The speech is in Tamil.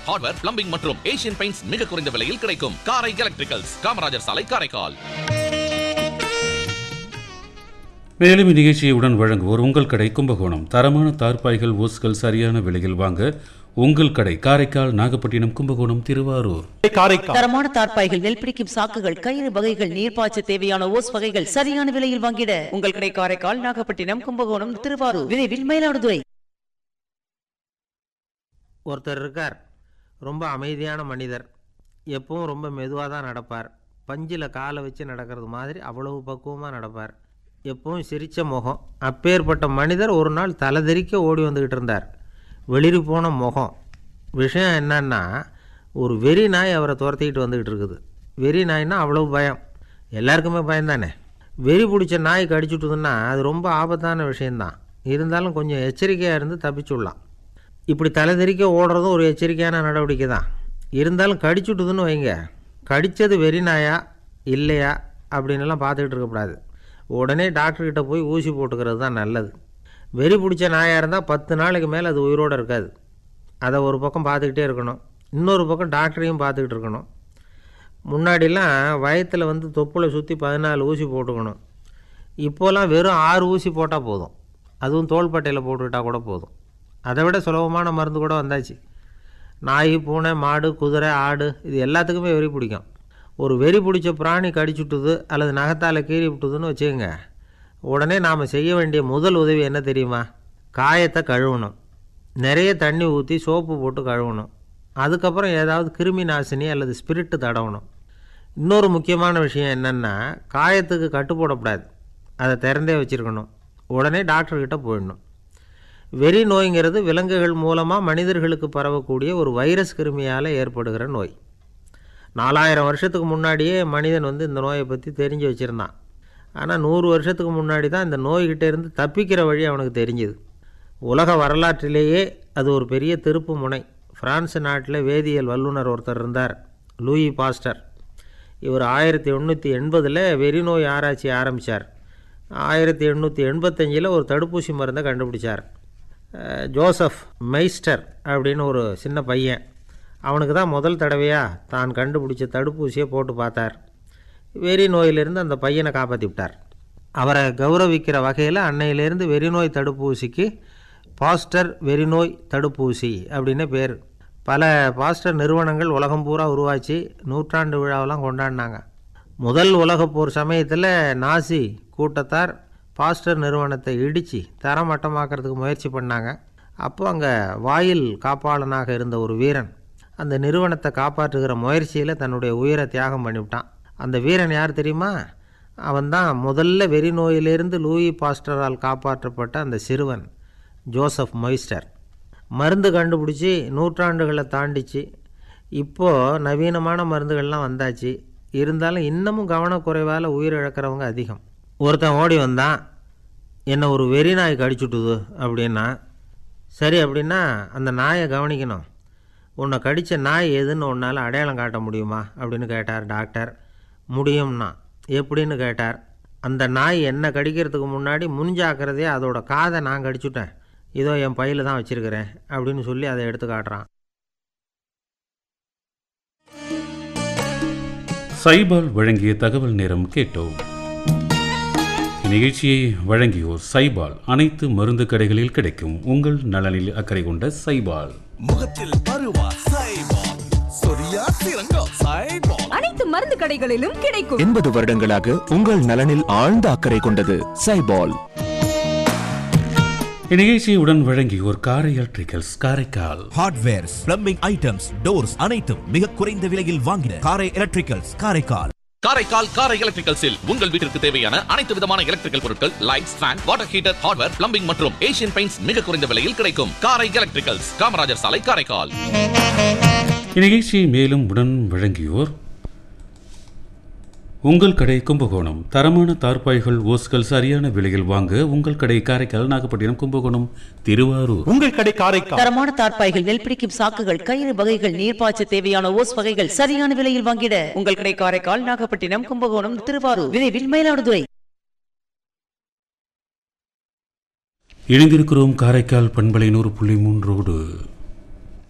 ஹார்ட்வேர் பிளம்பிங் மற்றும் ஏசியன் பெயிண்ட்ஸ் மிக குறைந்த விலையில் கிடைக்கும் காரை எலக்ட்ரிக்கல்ஸ் காமராஜர் சாலை காரைக்கால் மேலும் இந்நிகழ்ச்சியை உடன் வழங்குவோர் உங்கள் கடை கும்பகோணம் தரமான தார்பாய்கள் ஓஸ்கள் சரியான விலையில் வாங்க உங்கள் கடை காரைக்கால் நாகப்பட்டினம் கும்பகோணம் திருவாரூர் காரைக்கால் தரமான தார்ப்பாய்கள் நெல் பிடிக்கும் சாக்குகள் கயிறு வகைகள் நீர்ப்பாய்ச்ச தேவையான ஓஸ் வகைகள் சரியான விலையில் வாங்கிட உங்கள் கடை காரைக்கால் நாகப்பட்டினம் கும்பகோணம் திருவாரூர் விரைவில் மயிலாடுதுறை ஒருத்தர் இருக்கார் ரொம்ப அமைதியான மனிதர் எப்பவும் ரொம்ப மெதுவாக தான் நடப்பார் பஞ்சில் காலை வச்சு நடக்கிறது மாதிரி அவ்வளவு பக்குவமாக நடப்பார் எப்பவும் சிரித்த முகம் அப்பேற்பட்ட மனிதர் ஒரு நாள் தலைதெறிக்க ஓடி வந்துக்கிட்டு இருந்தார் வெளிரி போன முகம் விஷயம் என்னன்னா ஒரு வெறி நாய் அவரை துரத்திக்கிட்டு வந்துக்கிட்டு இருக்குது வெறி நாய்னா அவ்வளவு பயம் எல்லாருக்குமே பயம்தானே வெறி பிடிச்ச நாய் கடிச்சுட்டுதுன்னா அது ரொம்ப ஆபத்தான விஷயந்தான் இருந்தாலும் கொஞ்சம் எச்சரிக்கையாக இருந்து தப்பிச்சுடலாம் இப்படி தலைதெறிக்க ஓடுறதும் ஒரு எச்சரிக்கையான நடவடிக்கை தான் இருந்தாலும் கடிச்சுட்டுதுன்னு வைங்க கடித்தது வெறி நாயா இல்லையா அப்படின்னுலாம் பார்த்துக்கிட்டு இருக்கக்கூடாது உடனே டாக்டர்கிட்ட போய் ஊசி போட்டுக்கிறது தான் நல்லது வெறி பிடிச்ச நாயாக இருந்தால் பத்து நாளைக்கு மேலே அது உயிரோடு இருக்காது அதை ஒரு பக்கம் பார்த்துக்கிட்டே இருக்கணும் இன்னொரு பக்கம் டாக்டரையும் பார்த்துக்கிட்டு இருக்கணும் முன்னாடிலாம் வயத்தில் வந்து தொப்புளை சுற்றி பதினாலு ஊசி போட்டுக்கணும் இப்போலாம் வெறும் ஆறு ஊசி போட்டால் போதும் அதுவும் தோள்பட்டையில் போட்டுக்கிட்டால் கூட போதும் அதை விட சுலபமான மருந்து கூட வந்தாச்சு நாய் பூனை மாடு குதிரை ஆடு இது எல்லாத்துக்குமே வெறி பிடிக்கும் ஒரு வெறி பிடிச்ச பிராணி கடிச்சுட்டுது அல்லது நகத்தால் கீறி விட்டுதுன்னு வச்சுக்கோங்க உடனே நாம் செய்ய வேண்டிய முதல் உதவி என்ன தெரியுமா காயத்தை கழுவணும் நிறைய தண்ணி ஊற்றி சோப்பு போட்டு கழுவணும் அதுக்கப்புறம் ஏதாவது கிருமி நாசினி அல்லது ஸ்பிரிட்டு தடவணும் இன்னொரு முக்கியமான விஷயம் என்னென்னா காயத்துக்கு கட்டு போடக்கூடாது அதை திறந்தே வச்சுருக்கணும் உடனே டாக்டர்கிட்ட போயிடணும் வெறி நோய்ங்கிறது விலங்குகள் மூலமாக மனிதர்களுக்கு பரவக்கூடிய ஒரு வைரஸ் கிருமியால் ஏற்படுகிற நோய் நாலாயிரம் வருஷத்துக்கு முன்னாடியே மனிதன் வந்து இந்த நோயை பற்றி தெரிஞ்சு வச்சுருந்தான் ஆனால் நூறு வருஷத்துக்கு முன்னாடி தான் இந்த நோய்கிட்ட இருந்து தப்பிக்கிற வழி அவனுக்கு தெரிஞ்சுது உலக வரலாற்றிலேயே அது ஒரு பெரிய திருப்பு முனை பிரான்ஸ் நாட்டில் வேதியியல் வல்லுனர் ஒருத்தர் இருந்தார் லூயி பாஸ்டர் இவர் ஆயிரத்தி எண்ணூற்றி எண்பதில் வெறிநோய் ஆராய்ச்சி ஆரம்பித்தார் ஆயிரத்தி எண்ணூற்றி எண்பத்தஞ்சில் ஒரு தடுப்பூசி மருந்தை கண்டுபிடிச்சார் அஹ், ஜோசப் மெய்ஸ்டர் அப்படின்னு ஒரு சின்ன பையன் அவனுக்கு தான் முதல் தடவையாக தான் கண்டுபிடிச்ச தடுப்பூசியை போட்டு பார்த்தார் வெறி நோயிலிருந்து அந்த பையனை காப்பாற்றி விட்டார் அவரை கௌரவிக்கிற வகையில் அன்னையிலேருந்து வெறிநோய் தடுப்பூசிக்கு பாஸ்டர் வெறிநோய் தடுப்பூசி அப்படின்னு பேர் பல பாஸ்டர் நிறுவனங்கள் உலகம் பூரா உருவாச்சு நூற்றாண்டு விழாவெல்லாம் கொண்டாடினாங்க முதல் உலகப் போர் சமயத்தில் நாசி கூட்டத்தார் பாஸ்டர் நிறுவனத்தை இடித்து தரமட்டமாக்கிறதுக்கு முயற்சி பண்ணாங்க அப்போ அங்கே வாயில் காப்பாளனாக இருந்த ஒரு வீரன் அந்த நிறுவனத்தை காப்பாற்றுகிற முயற்சியில் தன்னுடைய உயிரை தியாகம் பண்ணிவிட்டான் அந்த வீரன் யார் தெரியுமா அவன்தான் முதல்ல வெறி நோயிலிருந்து லூயி பாஸ்டரால் காப்பாற்றப்பட்ட அந்த சிறுவன் ஜோசப் மொய்ஸ்டர் மருந்து கண்டுபிடிச்சி நூற்றாண்டுகளை தாண்டிச்சு இப்போது நவீனமான மருந்துகள்லாம் வந்தாச்சு இருந்தாலும் இன்னமும் கவனக்குறைவால் உயிரிழக்கிறவங்க அதிகம் ஒருத்தன் ஓடி வந்தான் என்னை ஒரு வெறி நாய் கடிச்சுட்டுது அப்படின்னா சரி அப்படின்னா அந்த நாயை கவனிக்கணும் உன்னை கடித்த நாய் எதுன்னு உன்னால் அடையாளம் காட்ட முடியுமா அப்படின்னு கேட்டார் டாக்டர் முடியும்னா எப்படின்னு கேட்டார் அந்த நாய் என்னை கடிக்கிறதுக்கு முன்னாடி முன்ஜாக்கிரதையே அதோட காதை நான் கடிச்சுட்டேன் இதோ என் பையில் தான் வச்சுருக்கிறேன் அப்படின்னு சொல்லி அதை எடுத்து காட்டுறான் சைபால் வழங்கிய தகவல் நேரம் கேட்டோம் இந்நிகழ்ச்சியை வழங்கியோர் சைபால் அனைத்து மருந்து கடைகளில் கிடைக்கும் உங்கள் நலனில் அக்கறை கொண்ட சைபால் முகத்தில் பருவா சைபால் சொரியா சிறங்கா சைபால் அனைத்து மருந்து கடைகளிலும் கிடைக்கும் எண்பது வருடங்களாக உங்கள் நலனில் ஆழ்ந்த அக்கறை கொண்டது சைபால் இந்நிகழ்ச்சியை உடன் வழங்கியோர் Karai electricals Karaikal hardwares plumbing items doors அனைத்தும் மிக குறைந்த விலையில் வாங்கின காரை எலக்ட்ரிக்கல்ஸ் காரைக்கால் காரைக்கால் காரை எலக்ட்ரிக்கல்ஸில் உங்கள் வீட்டிற்கு தேவையான அனைத்து விதமான எலக்ட்ரிக்கல் பொருட்கள் lights fan water heater hardware plumbing மற்றும் ஏசியன் பெயிண்ட்ஸ் மிக குறைந்த விலையில் கிடைக்கும் காரை எலக்ட்ரிக்கல்ஸ் காமராஜர் சாலை காரைக்கால் இந்நிகழ்ச்சியை மேலும் உடன் வழங்கியோர் உங்கள் கடை கும்பகோணம் தரமான தார்பாய்கள் ஓஸ்கள் சரியான விலையில் வாங்க உங்கள் கடை காரைக்கால் நாகப்பட்டினம் கும்பகோணம் திருவாரூர் உங்கள் கடை காரைக்கால் தரமான தார்ப்பாய்கள் நெல் பிடிக்கும் சாக்குகள் கயிறு வகைகள் நீர்ப்பாய்ச்ச தேவையான ஓஸ் வகைகள் சரியான விலையில் வாங்கிட உங்கள் கடை காரைக்கால் நாகப்பட்டினம் கும்பகோணம் திருவாரூர் விரைவில் மயிலாடுதுறை இணைந்திருக்கிறோம் காரைக்கால் பண்பலை நூறு புள்ளி மூன்றோடு